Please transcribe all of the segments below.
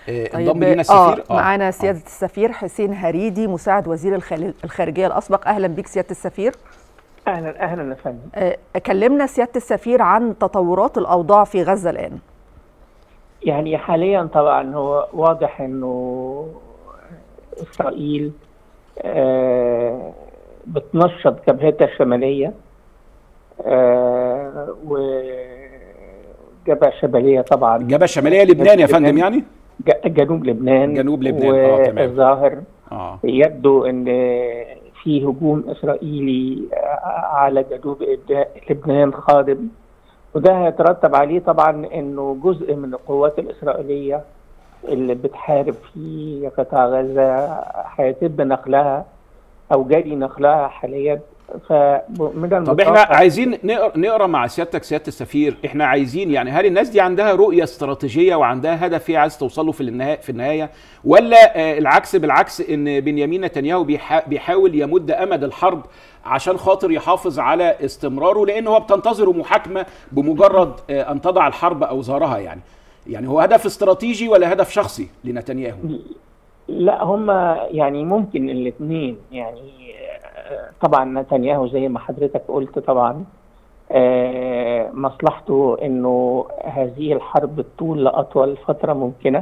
انضم لينا السفير آه معانا سياده السفير حسين هريدي مساعد وزير الخارجيه الاسبق اهلا بك سياده السفير اهلا اهلا يا فندم آه كلمنا سياده السفير عن تطورات الاوضاع في غزه الان يعني حاليا طبعا هو واضح انه اسرائيل آه بتنشط جبهتها الشماليه آه والجبهه الشماليه طبعا الجبهه الشماليه لبنان يا فندم يعني؟ جنوب لبنان جنوب لبنان اه تمام والظاهر اه يبدو ان في هجوم اسرائيلي على جنوب لبنان قادم وده هيترتب عليه طبعا انه جزء من القوات الاسرائيليه اللي بتحارب في قطاع غزه هيتم نقلها او جاري نقلها حاليا فمن طب احنا عايزين نقرا نقرا مع سيادتك سياده السفير احنا عايزين يعني هل الناس دي عندها رؤيه استراتيجيه وعندها هدف هي عايز توصله في النهايه في النهايه ولا آه العكس بالعكس ان بنيامين نتنياهو بيحاول يمد امد الحرب عشان خاطر يحافظ على استمراره لان هو بتنتظره محاكمه بمجرد آه ان تضع الحرب اوزارها يعني يعني هو هدف استراتيجي ولا هدف شخصي لنتنياهو لا هم يعني ممكن الاثنين يعني طبعا نتنياهو زي ما حضرتك قلت طبعا مصلحته انه هذه الحرب تطول لاطول فتره ممكنه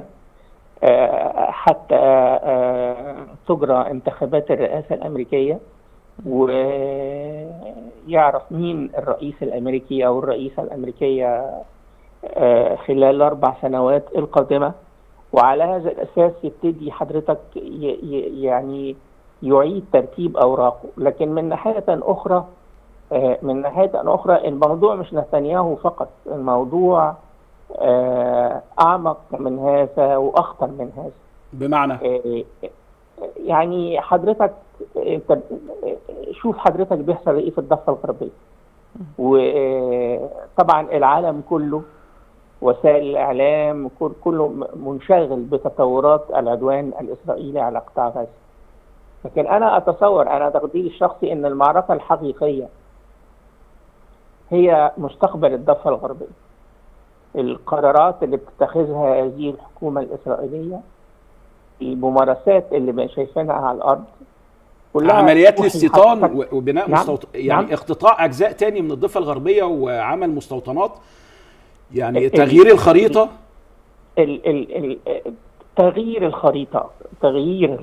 حتى تجرى انتخابات الرئاسه الامريكيه ويعرف مين الرئيس الامريكي او الرئيسه الامريكيه خلال الاربع سنوات القادمه وعلى هذا الاساس يبتدي حضرتك يعني يعيد ترتيب اوراقه لكن من ناحيه اخرى من ناحيه اخرى الموضوع مش نتنياهو فقط الموضوع اعمق من هذا واخطر من هذا بمعنى يعني حضرتك انت شوف حضرتك بيحصل ايه في الضفه الغربيه وطبعا العالم كله وسائل الاعلام كله منشغل بتطورات العدوان الاسرائيلي على قطاع غزه لكن انا اتصور انا تقديري الشخصي ان المعركه الحقيقيه هي مستقبل الضفه الغربيه القرارات اللي بتتخذها هذه الحكومه الاسرائيليه الممارسات اللي شايفينها على الارض كلها عمليات الاستيطان وبناء نعم. مستوط... يعني نعم. اقتطاع اجزاء تاني من الضفه الغربيه وعمل مستوطنات يعني تغيير الخريطه ال ال ال تغيير الخريطه تغيير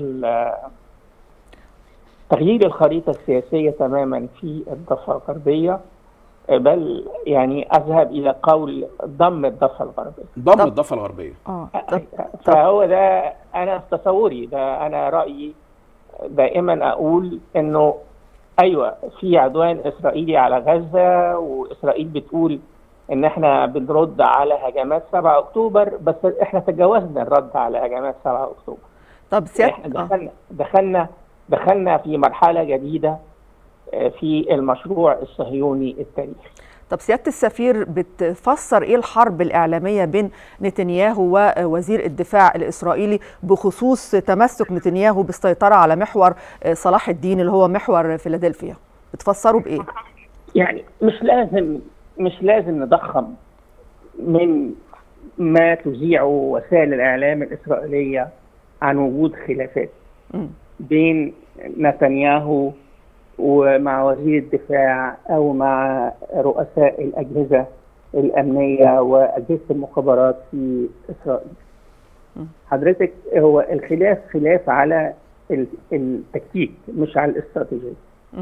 تغيير الخريطة السياسية تماما في الضفة الغربية بل يعني أذهب إلى قول ضم الضفة الغربية ضم الضفة الغربية اه فهو ده أنا في تصوري ده أنا رأيي دائما أقول إنه أيوة في عدوان إسرائيلي على غزة وإسرائيل بتقول إن إحنا بنرد على هجمات 7 أكتوبر بس إحنا تجاوزنا الرد على هجمات 7 أكتوبر طب سيادة إحنا دخلنا دخلنا دخلنا في مرحلة جديدة في المشروع الصهيوني التاريخي طب سيادة السفير بتفسر ايه الحرب الإعلامية بين نتنياهو ووزير الدفاع الإسرائيلي بخصوص تمسك نتنياهو بالسيطرة على محور صلاح الدين اللي هو محور فيلادلفيا بتفسروا بإيه؟ يعني مش لازم مش لازم نضخم من ما تذيعه وسائل الإعلام الإسرائيلية عن وجود خلافات م. بين نتنياهو ومع وزير الدفاع او مع رؤساء الاجهزه الامنيه واجهزه المخابرات في اسرائيل. حضرتك هو الخلاف خلاف على التكتيك مش على الاستراتيجيه.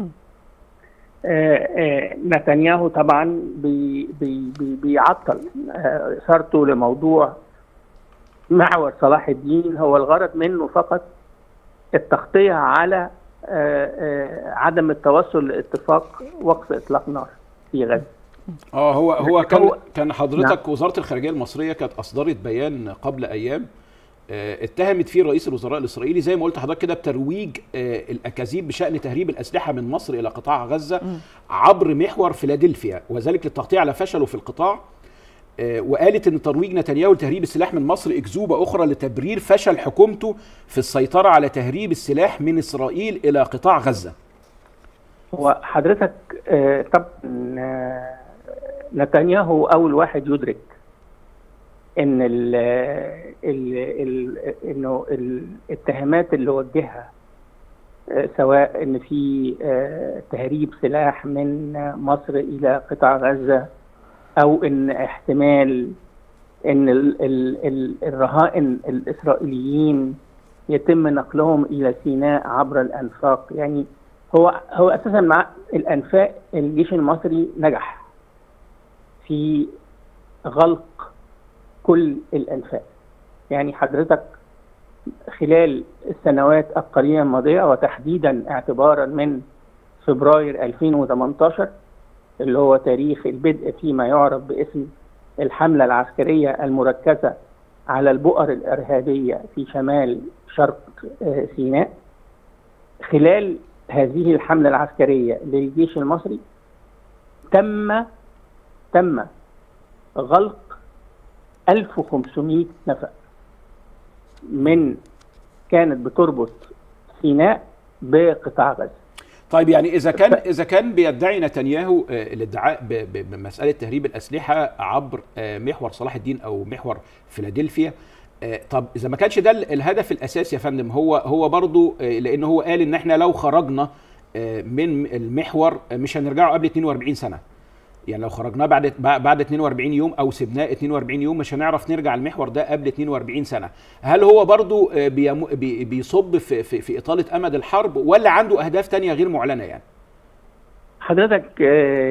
آه آه نتنياهو طبعا بي بي بي بيعطل آه اثارته لموضوع محور صلاح الدين هو الغرض منه فقط التغطية على عدم التوصل لاتفاق وقف اطلاق نار في غزه. اه هو هو كان كان حضرتك نعم. وزاره الخارجيه المصريه كانت اصدرت بيان قبل ايام اتهمت فيه رئيس الوزراء الاسرائيلي زي ما قلت حضرتك كده بترويج الاكاذيب بشان تهريب الاسلحه من مصر الى قطاع غزه عبر محور فيلادلفيا وذلك للتغطيه على فشله في القطاع وقالت ان ترويج نتنياهو لتهريب السلاح من مصر اكذوبه اخرى لتبرير فشل حكومته في السيطره على تهريب السلاح من اسرائيل الى قطاع غزه. هو حضرتك طب نتنياهو اول واحد يدرك ان ال ال ال انه الاتهامات اللي وجهها سواء ان في تهريب سلاح من مصر الى قطاع غزه او ان احتمال ان ال ال ال الرهائن الاسرائيليين يتم نقلهم الى سيناء عبر الانفاق يعني هو هو اساسا مع الانفاق الجيش المصري نجح في غلق كل الانفاق يعني حضرتك خلال السنوات القليله الماضيه وتحديدا اعتبارا من فبراير 2018 اللي هو تاريخ البدء فيما يعرف باسم الحمله العسكريه المركزه على البؤر الارهابيه في شمال شرق سيناء خلال هذه الحمله العسكريه للجيش المصري تم تم غلق 1500 نفق من كانت بتربط سيناء بقطاع غزه طيب يعني اذا كان اذا كان بيدعي نتنياهو الادعاء بمساله تهريب الاسلحه عبر محور صلاح الدين او محور فيلادلفيا طب اذا ما كانش ده الهدف الاساسي يا فندم هو هو برضه لان هو قال ان احنا لو خرجنا من المحور مش هنرجعه قبل 42 سنه يعني لو خرجناه بعد بعد 42 يوم او سبناه 42 يوم مش هنعرف نرجع المحور ده قبل 42 سنه هل هو برضو بيصب في, في, في اطاله امد الحرب ولا عنده اهداف تانية غير معلنه يعني حضرتك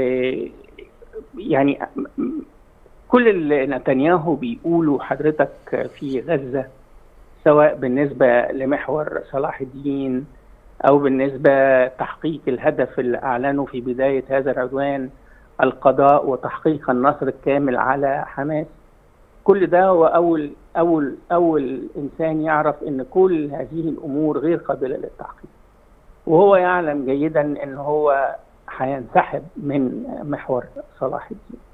يعني كل اللي نتنياهو بيقوله حضرتك في غزه سواء بالنسبه لمحور صلاح الدين او بالنسبه تحقيق الهدف اللي اعلنه في بدايه هذا العدوان القضاء وتحقيق النصر الكامل على حماس كل ده هو اول اول اول انسان يعرف ان كل هذه الامور غير قابله للتحقيق وهو يعلم جيدا ان هو هينسحب من محور صلاح الدين